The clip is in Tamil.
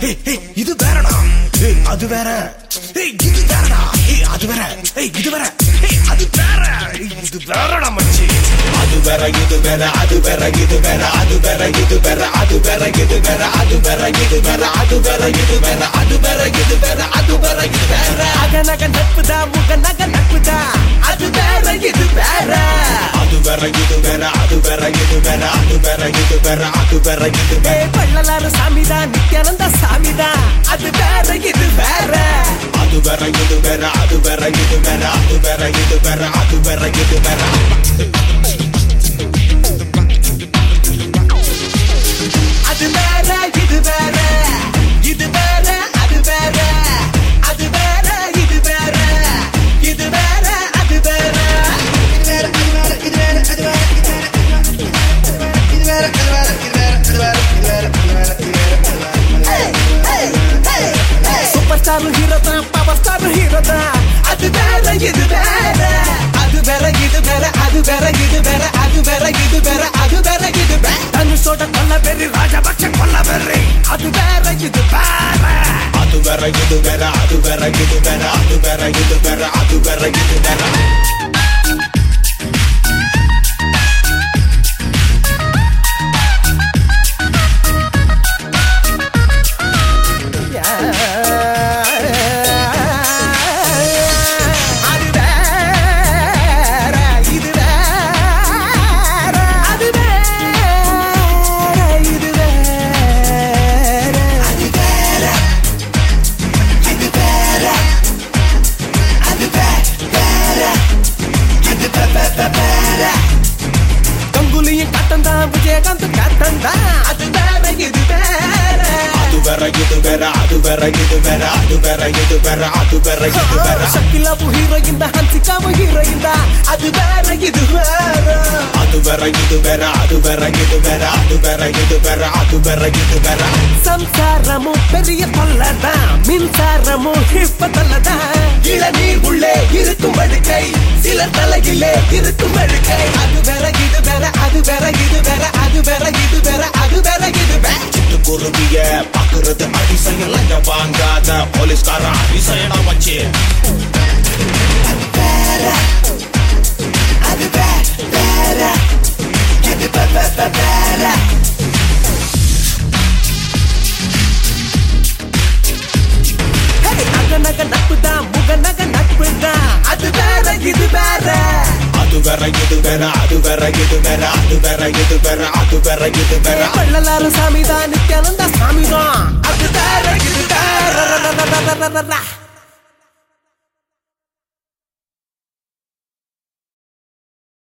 ஏய், ஏய், இது வேறடா ஏய், அது வேற ஏய், இது வேறடா ஏய், அது வேற ஏய், இது வேற ஏய், அது வேற ஏய், இது வேறடா மச்சி அது வேற இது வேற அது வேற இது வேற அது வேற இது வேற அது வேற இது வேற அது வேற இது வேற அது வேற இது வேற அது வேற இது வேற அது வேற இது வேற அகநக நட்புதா முக நக நட்புதா அது வேற இது வேற அது வேற இது வேற அது வேற இது வேற அது வேற இது வேற அது வேற இது வேற ஏ பள்ளலாறு சாமிதா நித்யானந்த சாமிதா அது வேற இது வேற அது வேற இது வேற அது வேற இது வேற அது வேற இது வேற அது வேற இது வேற அது வேற இது வேற இது வேற அது வேற அது வேற இது வேற இது வேற அது வேற சூப்பர் ஸ்டார் ஹீரோ தான் பவர் ஸ்டார் ஹீரோ தான் அது வேற இது வேற அது வேற இது வேற அது வேற இது வேற அது வேற இது வேற அது வேற இது வேற தனுஷோட கொல்ல பெரி ராஜபக்ஷ கொல்ல பெரி அது வேற இது வேற அது வேற இது வேற அது வேற இது வேற அது வேற இது வேற அது வேற இது வேற அது வேற இது வேற அது வேற இது வேற அது வேற இது வேற அது வேற இது வேற கங்குலியும் கட்டம் தான் விஜயகாந்த் கட்டம் தான் அது வேற இது வேற அது வேற இது வேற அது வேற இது வேற அது வேற இது வேற அது வேற இது வேற ಶಕಿಲಾವು ಹೀರೋಯಿನ್ ಹನ್ಸಿಕಾವು ಹೀರೋಯಿನ್ ಅದು ಬೇರೆ ಇದು ಬೇರೆ அது வேற இது வேற அது வேற இது வேற அது வேற இது வேற அது வேற இது வேற ಸಂಸಾರಮು பெரிய தொல்லத மின்சாரமு இப்பதல்லத இளநீர் உள்ளே இருக்கும் படுக்கை சில தலையிலே இருக்கும் படுக்கை அது வேற இது வேற அது வேற இது வேற அது வேற இது வேற அது வேற இது வேற சிட்டுக்குருவிய பாக்குறது அதிசயம் லஞ்சம் வாங்காத போலீஸ்காரன் அதிசயனா வச்சு அது வேற வேற இது வேற வேற அகநக நட்புதான் முகநக நட்புதான் அது வேற இது வேற அது வேற இது வேற அது வேற இது வேற அது வேற இது வேற அது வேற இது வேற பள்ளலாறு சாமிதான் நித்யானந்த சாமிதான் அது வேற இது வேற